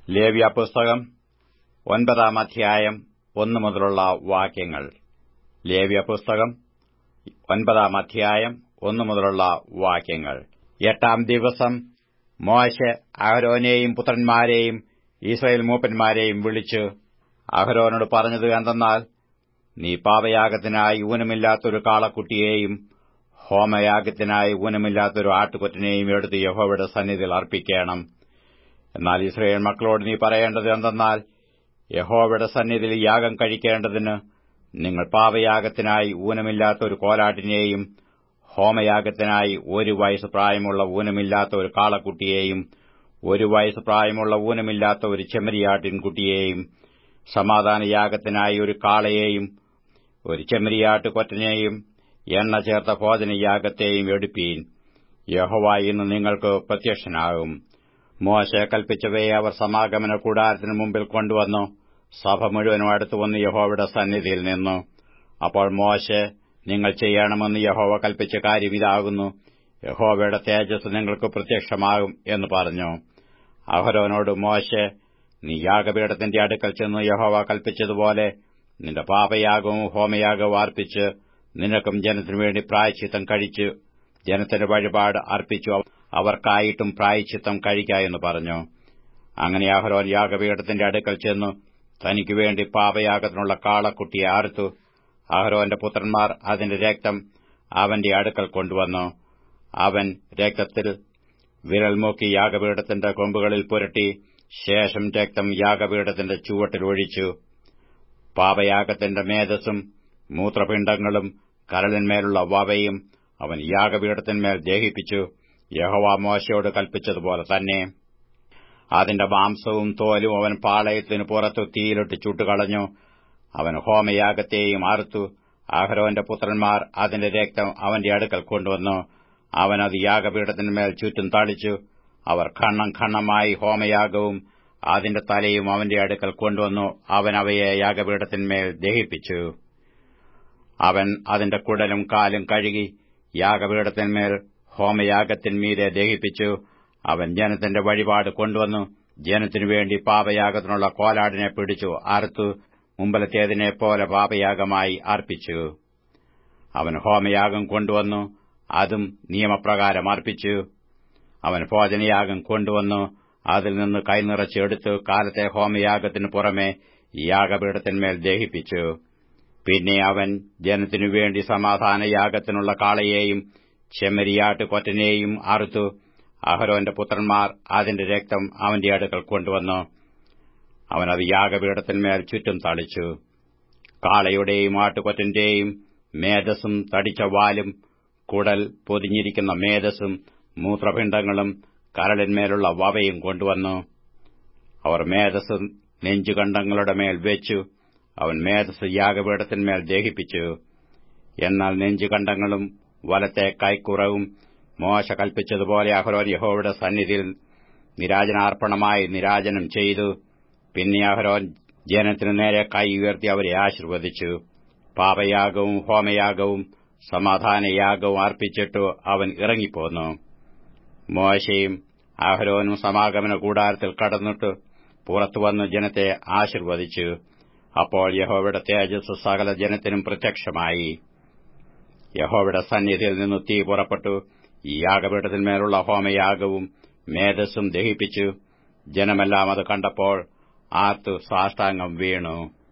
ലേവ്യ പുസ്തകം ഒൻപതാം അധ്യായം ഒന്നു മുതലുള്ള വാക്യങ്ങൾ ലേവ്യ പുസ്തകം ഒൻപതാം അധ്യായം ഒന്നു മുതലുള്ള വാക്യങ്ങൾ എട്ടാം ദിവസം മോശെ അഹരോനെയും പുത്രന്മാരെയും ഇസ്രായേൽ മൂപ്പന്മാരെയും വിളിച്ച് അഹരോനോട് പറഞ്ഞത് എന്തെന്നാൽ നീ പാപയാഗത്തിനായി ഊനമില്ലാത്തൊരു കാളക്കുട്ടിയെയും ഹോമയാഗത്തിനായി ഊനമില്ലാത്തൊരു ആട്ടുകൊറ്റനെയും എടുത്ത് യഹോവയുടെ സന്നിധിയിൽ അർപ്പിക്കണം എന്നാൽ ഇസ്രയേൽ മക്കളോട് നീ പറയേണ്ടത് എന്തെന്നാൽ യഹോവയുടെ സന്നിധിയിൽ യാഗം കഴിക്കേണ്ടതിന് നിങ്ങൾ പാപയാഗത്തിനായി ഊനമില്ലാത്ത ഒരു കോലാട്ടിനെയും ഹോമയാഗത്തിനായി ഒരു വയസ്സ് പ്രായമുള്ള ഊനമില്ലാത്ത ഒരു കാളക്കുട്ടിയെയും ഒരു വയസ്സ് പ്രായമുള്ള ഊനമില്ലാത്ത ഒരു ചെമ്മരിയാട്ടിൻകുട്ടിയെയും സമാധാനയാഗത്തിനായി ഒരു കാളയെയും ഒരു ചെമ്മരിയാട്ട് കൊറ്റനെയും എണ്ണ ചേർത്ത ഭോജനയാഗത്തെയും എടുപ്പീൻ യഹോവ ഇന്ന് നിങ്ങൾക്ക് പ്രത്യക്ഷനാകും മോശ കൽപ്പിച്ചവയെ അവർ സമാഗമന കൂടാരത്തിന് മുമ്പിൽ കൊണ്ടുവന്നു സഭ മുഴുവനും അടുത്തു വന്ന് യഹോവയുടെ സന്നിധിയിൽ നിന്നു അപ്പോൾ മോശ നിങ്ങൾ ചെയ്യണമെന്ന് യഹോവ കൽപ്പിച്ച കാര്യം ഇതാകുന്നു യഹോവയുടെ തേജസ് നിങ്ങൾക്ക് പ്രത്യക്ഷമാകും എന്ന് പറഞ്ഞു അഹരോനോട് മോശ നീ യാഗപീഠത്തിന്റെ അടുക്കൽ ചെന്ന് യഹോവ കൽപ്പിച്ചതുപോലെ നിന്റെ പാപയാഗവും ഹോമയാഗവും അർപ്പിച്ച് നിനക്കും ജനത്തിനു വേണ്ടി പ്രായച്ചിത്തം കഴിച്ച് ജനത്തിന്റെ വഴിപാട് അർപ്പിച്ചു അവർക്കായിട്ടും പ്രായച്ചിത്തം കഴിക്ക എന്ന് പറഞ്ഞു അങ്ങനെ അഹരോൻ യാഗപീഠത്തിന്റെ അടുക്കൽ ചെന്നു തനിക്ക് വേണ്ടി പാപയാഗത്തിനുള്ള കാളക്കുട്ടിയെ അറുത്തു അഹരോന്റെ പുത്രന്മാർ അതിന്റെ രക്തം അവന്റെ അടുക്കൽ കൊണ്ടുവന്നു അവൻ രക്തത്തിൽ വിരൽ മൂക്കി യാഗപീഠത്തിന്റെ കൊമ്പുകളിൽ പുരട്ടി ശേഷം രക്തം യാഗപീഠത്തിന്റെ ചുവട്ടിൽ ഒഴിച്ചു പാപയാഗത്തിന്റെ മേധസ്സും മൂത്രപിണ്ഡങ്ങളും കരളിന്മേലുള്ള വവയും അവൻ യാഗപീഠത്തിന്മേൽ ദഹിപ്പിച്ചു യഹോവ മോശയോട് കൽപ്പിച്ചതുപോലെ തന്നെ അതിന്റെ മാംസവും തോലും അവൻ പാളയത്തിനു പുറത്തു തീയിലിട്ട് ചുട്ടുകളഞ്ഞു അവൻ ഹോമയാഗത്തെയും അറുത്തു അഹരോന്റെ പുത്രന്മാർ അതിന്റെ രക്തം അവന്റെ അടുക്കൽ കൊണ്ടുവന്നു അവൻ അത് യാഗപീഠത്തിന്മേൽ ചുറ്റും തളിച്ചു അവർ ഖണ്ണം ഖണ്ണമായി ഹോമയാഗവും അതിന്റെ തലയും അവന്റെ അടുക്കൽ കൊണ്ടുവന്നു അവൻ അവയെ യാഗപീഠത്തിന്മേൽ ദഹിപ്പിച്ചു അവൻ അതിന്റെ കുടലും കാലും കഴുകി യാഗപീഠത്തിന്മേൽ ഹോമയാഗത്തിന്മീതെ ദഹിപ്പിച്ചു അവൻ ജനത്തിന്റെ വഴിപാട് കൊണ്ടുവന്നു ജനത്തിനു വേണ്ടി പാപയാഗത്തിനുള്ള കോലാടിനെ പിടിച്ചു അറുത്തു മുമ്പലത്തേതിനെ പോലെ പാപയാഗമായി അർപ്പിച്ചു അവൻ ഹോമയാഗം കൊണ്ടുവന്നു അതും നിയമപ്രകാരം അർപ്പിച്ചു അവൻ ഭോജനയാഗം കൊണ്ടുവന്നു അതിൽ നിന്ന് കൈനിറച്ചെടുത്ത് കാലത്തെ ഹോമയാഗത്തിനു പുറമെ യാഗപീഠത്തിന്മേൽ ദഹിപ്പിച്ചു പിന്നെ അവൻ ജനത്തിനു വേണ്ടി സമാധാനയാഗത്തിനുള്ള കാളയെയും ചെമ്മരിയാട്ട് കൊറ്റനെയും അറുത്തു അഹരോന്റെ പുത്രന്മാർ അതിന്റെ രക്തം അവന്റെ അടുക്കൽ കൊണ്ടുവന്നു അവനത് യാഗപീഠത്തിന്മേൽ ചുറ്റും തളിച്ചു കാളയുടെയും ആട്ടുകൊറ്റന്റെയും മേധസ്സും തടിച്ച വാലും കുടൽ പൊതിഞ്ഞിരിക്കുന്ന മേധസ്സും മൂത്രപിണ്ഡങ്ങളും കരളിന്മേലുള്ള വവയും കൊണ്ടുവന്നു അവർ മേധസ് നെഞ്ചുകണ്ഡങ്ങളുടെ മേൽ വെച്ചു അവൻ മേധസ് യാഗപീഠത്തിന്മേൽ ദഹിപ്പിച്ചു എന്നാൽ നെഞ്ചുകണ്ഡങ്ങളും വലത്തെ കൈക്കുറവും മോശ കൽപ്പിച്ചതുപോലെ അഹ്റോൻ യഹോവയുടെ സന്നിധിയിൽ നിരാജനാർപ്പണമായി നിരാജനം ചെയ്തു പിന്നെ അഹ്റോൻ ജനത്തിനു നേരെ കൈ ഉയർത്തി അവരെ ആശീർവദിച്ചു പാപയാഗവും ഹോമയാഗവും സമാധാനയാഗവും അർപ്പിച്ചിട്ടു അവൻ ഇറങ്ങിപ്പോന്നു മോശയും അഹരോനും സമാഗമന കൂടാരത്തിൽ കടന്നിട്ട് പുറത്തുവന്ന് ജനത്തെ ആശീർവദിച്ചു അപ്പോൾ യഹോവയുടെ തേജസ് സകല ജനത്തിനും പ്രത്യക്ഷമായി യഹോവയുടെ സന്നിധിയിൽ നിന്ന് തീ പുറപ്പെട്ടു ഈ യാഗപീഠത്തിന്മേലുള്ള ഹോമയാഗവും മേധസ്സും ദഹിപ്പിച്ചു ജനമെല്ലാം അത് കണ്ടപ്പോൾ ആർത്തു സാഷ്ടാംഗം വീണു